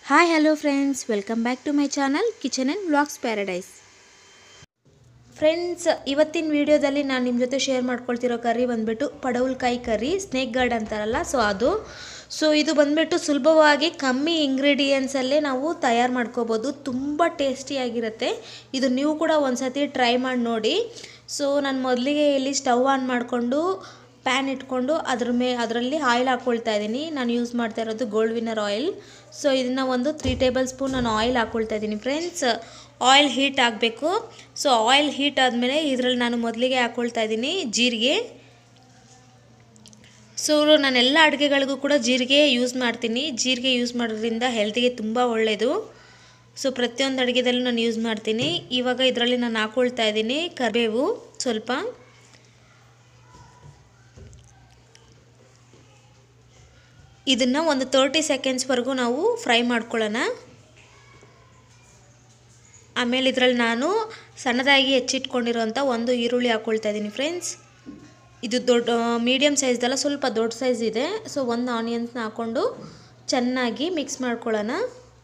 hi hello friends welcome back to my channel kitchen and vlogs paradise friends ಇವತ್ತಿನ ವಿಡಿಯೋದಲ್ಲಿ ನಾನು ನಿಮ್ಮ ಜೊತೆ ಶೇರ್ ಮಾಡ್ಕೊಳ್ತಿರೋ ಕರ್ರಿ ಬಂದುಬಿಟ್ಟು ಪಡವಲಕಾಯಿ ಕರ್ರಿ ಸ್ನೇಕ್ ಗಾರ್ಡ್ ಅಂತಾರಲ್ಲ ಸೊ ಅದು ಸೊ ಇದು ಬಂದುಬಿಟ್ಟು ಸುಲಭವಾಗಿ ಕಮ್ಮಿ ಇಂಗ್ರೀಡಿಯೆಂಟ್ಸಲ್ಲೇ ನಾವು ತಯಾರು ಮಾಡ್ಕೋಬೋದು ತುಂಬ ಟೇಸ್ಟಿಯಾಗಿರುತ್ತೆ ಇದು ನೀವು ಕೂಡ ಒಂದ್ಸತಿ ಟ್ರೈ ಮಾಡಿ ನೋಡಿ ಸೊ ನಾನು ಮೊದಲಿಗೆ ಇಲ್ಲಿ ಸ್ಟವ್ ಆನ್ ಮಾಡಿಕೊಂಡು ಪ್ಯಾನ್ ಇಟ್ಕೊಂಡು ಅದ್ರ ಮೇ ಅದರಲ್ಲಿ ಆಯಿಲ್ ಹಾಕ್ಕೊಳ್ತಾ ಇದ್ದೀನಿ ನಾನು ಯೂಸ್ ಮಾಡ್ತಾ ಇರೋದು ಗೋಲ್ಡ್ ವಿನ್ನರ್ ಆಯಿಲ್ ಸೊ ಇದನ್ನು ಒಂದು ತ್ರೀ ಟೇಬಲ್ ಸ್ಪೂನ್ ನಾನು ಆಯಿಲ್ ಹಾಕ್ಕೊಳ್ತಾ ಇದ್ದೀನಿ ಫ್ರೆಂಡ್ಸ್ ಆಯಿಲ್ ಹೀಟ್ ಆಗಬೇಕು ಸೊ ಆಯಿಲ್ ಹೀಟ್ ಆದಮೇಲೆ ಇದರಲ್ಲಿ ನಾನು ಮೊದಲಿಗೆ ಹಾಕ್ಕೊಳ್ತಾ ಇದ್ದೀನಿ ಜೀರಿಗೆ ಸೊ ನಾನು ಎಲ್ಲ ಅಡುಗೆಗಳಿಗೂ ಕೂಡ ಜೀರಿಗೆ ಯೂಸ್ ಮಾಡ್ತೀನಿ ಜೀರಿಗೆ ಯೂಸ್ ಮಾಡೋದ್ರಿಂದ ಹೆಲ್ತಿಗೆ ತುಂಬ ಒಳ್ಳೆಯದು ಸೊ ಪ್ರತಿಯೊಂದು ಅಡುಗೆದಲ್ಲೂ ನಾನು ಯೂಸ್ ಮಾಡ್ತೀನಿ ಇವಾಗ ಇದರಲ್ಲಿ ನಾನು ಹಾಕ್ಕೊಳ್ತಾ ಇದ್ದೀನಿ ಕರಿಬೇವು ಸ್ವಲ್ಪ ಇದನ್ನು ಒಂದು ತರ್ಟಿ ಸೆಕೆಂಡ್ಸ್ವರೆಗೂ ನಾವು ಫ್ರೈ ಮಾಡ್ಕೊಳ್ಳೋಣ ಆಮೇಲೆ ಇದರಲ್ಲಿ ನಾನು ಸಣ್ಣದಾಗಿ ಹೆಚ್ಚಿಟ್ಕೊಂಡಿರೋಂಥ ಒಂದು ಈರುಳ್ಳಿ ಹಾಕ್ಕೊಳ್ತಾ ಇದ್ದೀನಿ ಫ್ರೆಂಡ್ಸ್ ಇದು ದೊಡ್ಡ ಮೀಡಿಯಮ್ ಸೈಜ್ದಲ್ಲ ಸ್ವಲ್ಪ ದೊಡ್ಡ ಸೈಜ್ ಇದೆ ಸೊ ಒಂದು ಆನಿಯನ್ಸ್ನ ಹಾಕ್ಕೊಂಡು ಚೆನ್ನಾಗಿ ಮಿಕ್ಸ್ ಮಾಡ್ಕೊಳ್ಳೋಣ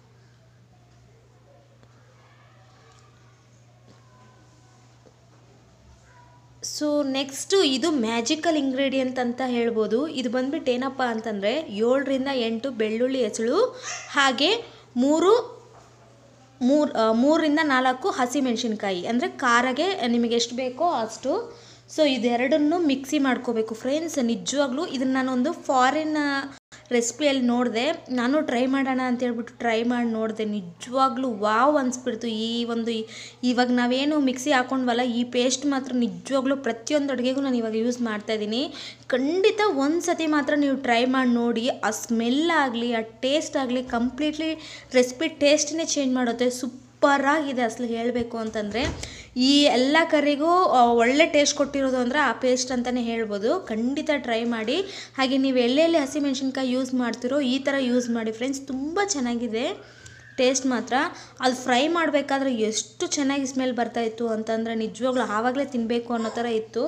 ಸೊ ನೆಕ್ಸ್ಟು ಇದು ಮ್ಯಾಜಿಕಲ್ ಇಂಗ್ರೀಡಿಯೆಂಟ್ ಅಂತ ಹೇಳ್ಬೋದು ಇದು ಬಂದ್ಬಿಟ್ಟು ಏನಪ್ಪ ಅಂತಂದರೆ ಏಳರಿಂದ ಎಂಟು ಬೆಳ್ಳುಳ್ಳಿ ಹೆಸಳು ಹಾಗೆ ಮೂರು ಮೂರು ಮೂರರಿಂದ ನಾಲ್ಕು ಹಸಿಮೆಣಸಿನ್ಕಾಯಿ ಅಂದರೆ ಖಾರಗೆ ನಿಮಗೆ ಎಷ್ಟು ಬೇಕೋ ಅಷ್ಟು ಸೊ ಇದೆರಡನ್ನು ಮಿಕ್ಸಿ ಮಾಡ್ಕೋಬೇಕು ಫ್ರೆಂಡ್ಸ್ ನಿಜವಾಗ್ಲೂ ಇದನ್ನು ನಾನೊಂದು ಫಾರಿನ್ ರೆಸಿಪಿಯಲ್ಲಿ ನೋಡಿದೆ ನಾನು ಟ್ರೈ ಮಾಡೋಣ ಅಂತ ಹೇಳ್ಬಿಟ್ಟು ಟ್ರೈ ಮಾಡಿ ನೋಡಿದೆ ನಿಜವಾಗ್ಲೂ ವಾವ್ ಅನಿಸ್ಬಿಡ್ತು ಈ ಒಂದು ಇವಾಗ ನಾವೇನು ಮಿಕ್ಸಿ ಹಾಕೊಂಡ್ವಲ್ಲ ಈ ಪೇಸ್ಟ್ ಮಾತ್ರ ನಿಜವಾಗ್ಲೂ ಪ್ರತಿಯೊಂದು ಅಡುಗೆಗೂ ನಾನು ಇವಾಗ ಯೂಸ್ ಮಾಡ್ತಾಯಿದ್ದೀನಿ ಖಂಡಿತ ಒಂದು ಸತಿ ಮಾತ್ರ ನೀವು ಟ್ರೈ ಮಾಡಿ ನೋಡಿ ಆ ಸ್ಮೆಲ್ ಆಗಲಿ ಆ ಟೇಸ್ಟ್ ಆಗಲಿ ಕಂಪ್ಲೀಟ್ಲಿ ರೆಸಿಪಿ ಟೇಸ್ಟನ್ನೇ ಚೇಂಜ್ ಮಾಡುತ್ತೆ ಸೂಪರಾಗಿದೆ ಅಸಲು ಹೇಳಬೇಕು ಅಂತಂದರೆ ಈ ಎಲ್ಲ ಕರಿಗೂ ಒಳ್ಳೆ ಟೇಸ್ಟ್ ಕೊಟ್ಟಿರೋದು ಅಂದರೆ ಆ ಪೇಸ್ಟ್ ಅಂತಲೇ ಹೇಳ್ಬೋದು ಖಂಡಿತ ಟ್ರೈ ಮಾಡಿ ಹಾಗೆ ನೀವು ಎಲ್ಲೆಲ್ಲಿ ಹಸಿಮೆಣ್ಸಿನ್ಕಾಯಿ ಯೂಸ್ ಮಾಡ್ತಿರೋ ಈ ಥರ ಯೂಸ್ ಮಾಡಿ ಫ್ರೆಂಡ್ಸ್ ತುಂಬ ಚೆನ್ನಾಗಿದೆ ಟೇಸ್ಟ್ ಮಾತ್ರ ಅದು ಫ್ರೈ ಮಾಡಬೇಕಾದ್ರೆ ಎಷ್ಟು ಚೆನ್ನಾಗಿ ಸ್ಮೆಲ್ ಬರ್ತಾಯಿತ್ತು ಅಂತಂದರೆ ನಿಜವಾಗ್ಲೂ ಆವಾಗಲೇ ತಿನ್ನಬೇಕು ಅನ್ನೋ ಥರ ಇತ್ತು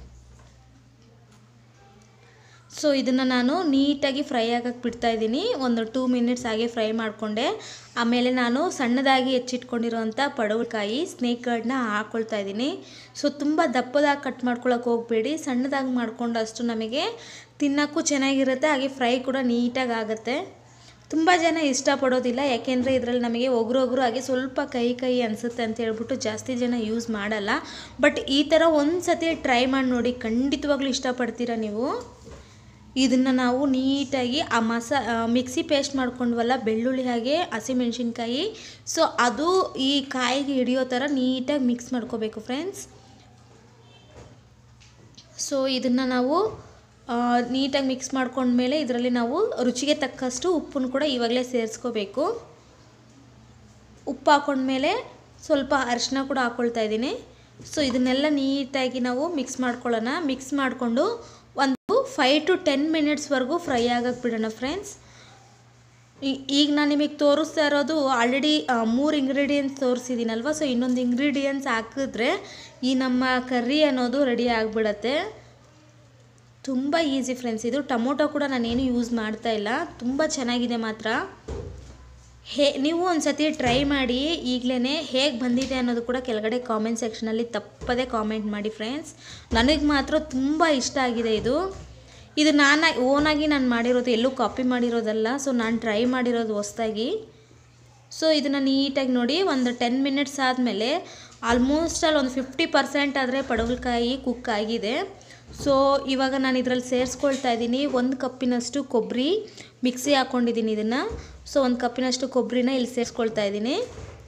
ಸೊ ಇದನ್ನು ನಾನು ನೀಟಾಗಿ ಫ್ರೈ ಆಗಕ್ಕೆ ಬಿಡ್ತಾಯಿದ್ದೀನಿ ಒಂದು ಟೂ ಮಿನಿಟ್ಸ್ ಹಾಗೆ ಫ್ರೈ ಮಾಡಿಕೊಂಡೆ ಆಮೇಲೆ ನಾನು ಸಣ್ಣದಾಗಿ ಹೆಚ್ಚಿಟ್ಕೊಂಡಿರೋಂಥ ಪಡವಲಕಾಯಿ ಸ್ನೇಕ್ ಗಾರ್ಡ್ನ ಹಾಕ್ಕೊಳ್ತಾ ಇದ್ದೀನಿ ಸೊ ತುಂಬ ದಪ್ಪದಾಗಿ ಕಟ್ ಮಾಡ್ಕೊಳಕ್ಕೆ ಹೋಗಬೇಡಿ ಸಣ್ಣದಾಗಿ ಮಾಡ್ಕೊಂಡು ಅಷ್ಟು ನಮಗೆ ತಿನ್ನೋಕ್ಕೂ ಚೆನ್ನಾಗಿರುತ್ತೆ ಹಾಗೆ ಫ್ರೈ ಕೂಡ ನೀಟಾಗಿ ಆಗುತ್ತೆ ತುಂಬ ಜನ ಇಷ್ಟಪಡೋದಿಲ್ಲ ಯಾಕೆಂದರೆ ಇದರಲ್ಲಿ ನಮಗೆ ಒಗ್ರು ಒಗ್ರು ಹಾಗೆ ಸ್ವಲ್ಪ ಕೈ ಕೈ ಅನಿಸುತ್ತೆ ಅಂತ ಹೇಳ್ಬಿಟ್ಟು ಜಾಸ್ತಿ ಜನ ಯೂಸ್ ಮಾಡಲ್ಲ ಬಟ್ ಈ ಥರ ಒಂದು ಸತಿ ಟ್ರೈ ಮಾಡಿ ನೋಡಿ ಖಂಡಿತವಾಗ್ಲೂ ಇಷ್ಟಪಡ್ತೀರಾ ನೀವು ಇದನ್ನು ನಾವು ನೀಟಾಗಿ ಆ ಮಸಾ ಮಿಕ್ಸಿ ಪೇಸ್ಟ್ ಮಾಡ್ಕೊಂಡ್ವಲ್ಲ ಬೆಳ್ಳುಳ್ಳಿ ಹಾಗೆ ಹಸಿಮೆಣ್ಸಿನ್ಕಾಯಿ ಸೊ ಅದು ಈ ಕಾಯಿಗೆ ಹಿಡಿಯೋ ಥರ ನೀಟಾಗಿ ಮಿಕ್ಸ್ ಮಾಡ್ಕೋಬೇಕು ಫ್ರೆಂಡ್ಸ್ ಸೊ ಇದನ್ನು ನಾವು ನೀಟಾಗಿ ಮಿಕ್ಸ್ ಮಾಡ್ಕೊಂಡ್ಮೇಲೆ ಇದರಲ್ಲಿ ನಾವು ರುಚಿಗೆ ತಕ್ಕಷ್ಟು ಉಪ್ಪನ್ನು ಕೂಡ ಇವಾಗಲೇ ಸೇರಿಸ್ಕೋಬೇಕು ಉಪ್ಪು ಹಾಕ್ಕೊಂಡ್ಮೇಲೆ ಸ್ವಲ್ಪ ಅರಿಶಿನ ಕೂಡ ಹಾಕ್ಕೊಳ್ತಾ ಇದ್ದೀನಿ ಸೊ ಇದನ್ನೆಲ್ಲ ನೀಟಾಗಿ ನಾವು ಮಿಕ್ಸ್ ಮಾಡ್ಕೊಳ್ಳೋಣ ಮಿಕ್ಸ್ ಮಾಡಿಕೊಂಡು ಒಂದು ಫೈವ್ ಟು ಟೆನ್ ಮಿನಿಟ್ಸ್ವರೆಗೂ ಫ್ರೈ ಆಗಕ್ಕೆ ಬಿಡೋಣ ಫ್ರೆಂಡ್ಸ್ ಈಗ ನಾನು ನಿಮಗೆ ತೋರಿಸ್ತಾ ಇರೋದು ಆಲ್ರೆಡಿ ಮೂರು ಇಂಗ್ರೀಡಿಯೆಂಟ್ಸ್ ತೋರಿಸಿದ್ದೀನಲ್ವ ಸೊ ಇನ್ನೊಂದು ಇಂಗ್ರೀಡಿಯೆಂಟ್ಸ್ ಹಾಕಿದ್ರೆ ಈ ನಮ್ಮ ಕರ್ರಿ ಅನ್ನೋದು ರೆಡಿ ಆಗಿಬಿಡತ್ತೆ ತುಂಬ ಈಸಿ ಫ್ರೆಂಡ್ಸ್ ಇದು ಟೊಮೊಟೊ ಕೂಡ ನಾನೇನು ಯೂಸ್ ಮಾಡ್ತಾ ಇಲ್ಲ ತುಂಬ ಚೆನ್ನಾಗಿದೆ ಮಾತ್ರ ಹೇ ನೀವು ಒಂದು ಸತಿ ಟ್ರೈ ಮಾಡಿ ಈಗಲೇ ಹೇಗೆ ಬಂದಿದೆ ಅನ್ನೋದು ಕೂಡ ಕೆಳಗಡೆ ಕಾಮೆಂಟ್ ಸೆಕ್ಷನಲ್ಲಿ ತಪ್ಪದೇ ಕಾಮೆಂಟ್ ಮಾಡಿ ಫ್ರೆಂಡ್ಸ್ ನನಗೆ ಮಾತ್ರ ತುಂಬ ಇಷ್ಟ ಆಗಿದೆ ಇದು ಇದು ನಾನು ಓನಾಗಿ ನಾನು ಮಾಡಿರೋದು ಎಲ್ಲೂ ಕಾಪಿ ಮಾಡಿರೋದಲ್ಲ ಸೊ ನಾನು ಟ್ರೈ ಮಾಡಿರೋದು ಹೊಸ್ದಾಗಿ ಸೊ ಇದನ್ನು ನೀಟಾಗಿ ನೋಡಿ ಒಂದು ಟೆನ್ ಮಿನಿಟ್ಸ್ ಆದಮೇಲೆ ಆಲ್ಮೋಸ್ಟ್ ಅಲ್ಲಿ ಒಂದು ಫಿಫ್ಟಿ ಪರ್ಸೆಂಟ್ ಆದರೆ ಪಡವಲಕಾಯಿ ಕುಕ್ ಆಗಿದೆ ಸೊ ಇವಾಗ ನಾನು ಇದರಲ್ಲಿ ಸೇರಿಸ್ಕೊಳ್ತಾ ಇದ್ದೀನಿ ಒಂದು ಕಪ್ಪಿನಷ್ಟು ಕೊಬ್ಬರಿ ಮಿಕ್ಸಿ ಹಾಕ್ಕೊಂಡಿದ್ದೀನಿ ಇದನ್ನು ಸೊ ಒಂದು ಕಪ್ಪಿನಷ್ಟು ಕೊಬ್ಬರಿನ ಇಲ್ಲಿ ಸೇರಿಸ್ಕೊಳ್ತಾ ಇದ್ದೀನಿ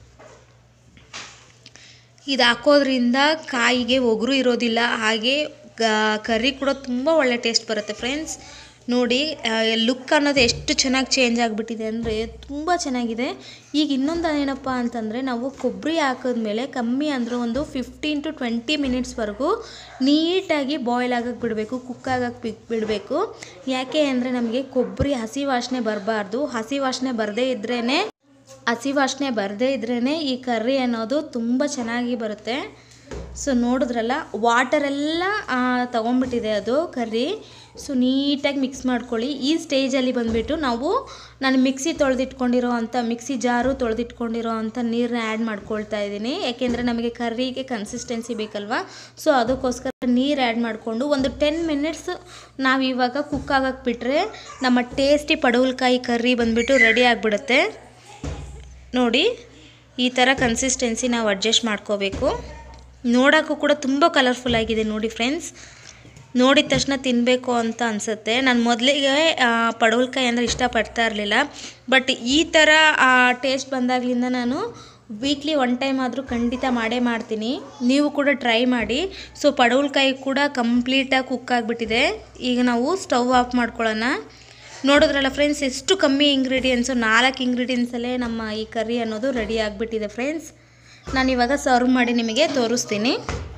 ಇದು ಹಾಕೋದ್ರಿಂದ ಕಾಯಿಗೆ ಒಗರು ಇರೋದಿಲ್ಲ ಹಾಗೆ ಕರ್ರಿ ಕೂಡ ತುಂಬ ಒಳ್ಳೆ ಟೇಸ್ಟ್ ಬರುತ್ತೆ ಫ್ರೆಂಡ್ಸ್ ನೋಡಿ ಲುಕ್ ಅನ್ನೋದು ಎಷ್ಟು ಚೆನ್ನಾಗಿ ಚೇಂಜ್ ಆಗಿಬಿಟ್ಟಿದೆ ಅಂದರೆ ತುಂಬ ಚೆನ್ನಾಗಿದೆ ಈಗ ಇನ್ನೊಂದು ಏನಪ್ಪ ಅಂತಂದರೆ ನಾವು ಕೊಬ್ಬರಿ ಹಾಕಿದ್ಮೇಲೆ ಕಮ್ಮಿ ಅಂದರೆ ಒಂದು ಫಿಫ್ಟೀನ್ ಟು ಟ್ವೆಂಟಿ ಮಿನಿಟ್ಸ್ವರೆಗೂ ನೀಟಾಗಿ ಬಾಯ್ಲ್ ಆಗಕ್ಕೆ ಬಿಡಬೇಕು ಕುಕ್ ಆಗಕ್ಕೆ ಬಿಡಬೇಕು ಯಾಕೆ ಅಂದರೆ ನಮಗೆ ಕೊಬ್ಬರಿ ಹಸಿ ವಾಸನೆ ಬರಬಾರ್ದು ಹಸಿ ವಾಸನೆ ಬರದೇ ಇದ್ರೇ ಹಸಿ ವಾಸನೆ ಬರದೇ ಇದ್ರೇ ಈ ಕರ್ರಿ ಅನ್ನೋದು ತುಂಬ ಚೆನ್ನಾಗಿ ಬರುತ್ತೆ ಸೊ ನೋಡಿದ್ರಲ್ಲ ವಾಟರೆಲ್ಲ ತೊಗೊಂಬಿಟ್ಟಿದೆ ಅದು ಕರ್ರಿ ಸೊ ನೀಟಾಗಿ ಮಿಕ್ಸ್ ಮಾಡ್ಕೊಳ್ಳಿ ಈ ಸ್ಟೇಜಲ್ಲಿ ಬಂದುಬಿಟ್ಟು ನಾವು ನಾನು ಮಿಕ್ಸಿ ತೊಳೆದಿಟ್ಕೊಂಡಿರೋ ಅಂಥ ಮಿಕ್ಸಿ ಜಾರು ತೊಳೆದಿಟ್ಕೊಂಡಿರೋ ಅಂಥ ನೀರನ್ನ ಆ್ಯಡ್ ಮಾಡ್ಕೊಳ್ತಾ ಇದ್ದೀನಿ ಯಾಕೆಂದರೆ ನಮಗೆ ಕರ್ರಿಗೆ ಕನ್ಸಿಸ್ಟೆನ್ಸಿ ಬೇಕಲ್ವಾ ಸೊ ಅದಕ್ಕೋಸ್ಕರ ನೀರು ಆ್ಯಡ್ ಮಾಡಿಕೊಂಡು ಒಂದು ಟೆನ್ ಮಿನಿಟ್ಸ್ ನಾವು ಇವಾಗ ಕುಕ್ ಆಗಕ್ಕೆ ಬಿಟ್ಟರೆ ನಮ್ಮ ಟೇಸ್ಟಿ ಪಡವಲಕಾಯಿ ಕರ್ರಿ ಬಂದುಬಿಟ್ಟು ರೆಡಿ ಆಗಿಬಿಡುತ್ತೆ ನೋಡಿ ಈ ಥರ ಕನ್ಸಿಸ್ಟೆನ್ಸಿ ನಾವು ಅಡ್ಜಸ್ಟ್ ಮಾಡ್ಕೋಬೇಕು ನೋಡೋಕ್ಕೂ ಕೂಡ ತುಂಬ ಕಲರ್ಫುಲ್ ಆಗಿದೆ ನೋಡಿ ಫ್ರೆಂಡ್ಸ್ ನೋಡಿದ ತಕ್ಷಣ ತಿನ್ನಬೇಕು ಅಂತ ಅನಿಸುತ್ತೆ ನಾನು ಮೊದಲಿಗೆ ಪಡವಲಕಾಯಿ ಅಂದರೆ ಇಷ್ಟಪಡ್ತಾ ಇರಲಿಲ್ಲ ಬಟ್ ಈ ಥರ ಟೇಸ್ಟ್ ಬಂದಾಗಲಿಂದ ನಾನು ವೀಕ್ಲಿ ಒನ್ ಟೈಮ್ ಆದರೂ ಖಂಡಿತ ಮಾಡೇ ಮಾಡ್ತೀನಿ ನೀವು ಕೂಡ ಟ್ರೈ ಮಾಡಿ ಸೊ ಪಡವಲಕಾಯಿ ಕೂಡ ಕಂಪ್ಲೀಟಾಗಿ ಕುಕ್ ಆಗಿಬಿಟ್ಟಿದೆ ಈಗ ನಾವು ಸ್ಟವ್ ಆಫ್ ಮಾಡ್ಕೊಳ್ಳೋಣ ನೋಡಿದ್ರಲ್ಲ ಫ್ರೆಂಡ್ಸ್ ಎಷ್ಟು ಕಮ್ಮಿ ಇಂಗ್ರೀಡಿಯೆಂಟ್ಸು ನಾಲ್ಕು ಇಂಗ್ರೀಡಿಯೆಂಟ್ಸಲ್ಲೇ ನಮ್ಮ ಈ ಕರ್ರಿ ಅನ್ನೋದು ರೆಡಿ ಆಗಿಬಿಟ್ಟಿದೆ ಫ್ರೆಂಡ್ಸ್ ನಾನು ಇವಾಗ ಸರ್ವ್ ಮಾಡಿ ನಿಮಗೆ ತೋರಿಸ್ತೀನಿ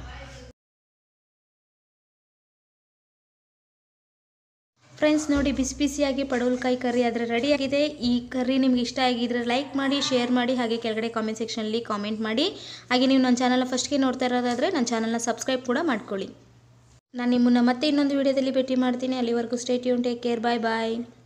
ಫ್ರೆಂಡ್ಸ್ ನೋಡಿ ಬಿಸಿ ಬಿಸಿಯಾಗಿ ಪಡವಲಕಾಯಿ ಕರ್ರಿ ಆದರೆ ರೆಡಿಯಾಗಿದೆ ಈ ಕರ್ರಿ ನಿಮ್ಗೆ ಇಷ್ಟ ಆಗಿದ್ರೆ ಲೈಕ್ ಮಾಡಿ ಶೇರ್ ಮಾಡಿ ಹಾಗೆ ಕೆಳಗಡೆ ಕಾಮೆಂಟ್ ಸೆಕ್ಷನಲ್ಲಿ ಕಾಮೆಂಟ್ ಮಾಡಿ ಹಾಗೆ ನೀವು ನನ್ನ ಚಾನಲ್ನ ಫಸ್ಟ್ಗೆ ನೋಡ್ತಾ ಇರೋದಾದರೆ ನನ್ನ ಚಾನಲ್ನ ಸಬ್ಸ್ಕ್ರೈಬ್ ಕೂಡ ಮಾಡ್ಕೊಳ್ಳಿ ನಾನು ನಿಮ್ಮನ್ನು ಮತ್ತೆ ಇನ್ನೊಂದು ವಿಡಿಯೋದಲ್ಲಿ ಭೇಟಿ ಮಾಡ್ತೀನಿ ಅಲ್ಲಿವರೆಗೂ ಸ್ಟೇಟ್ ಯೂನ್ ಟೇಕ್ ಕೇರ್ ಬಾಯ್ ಬಾಯ್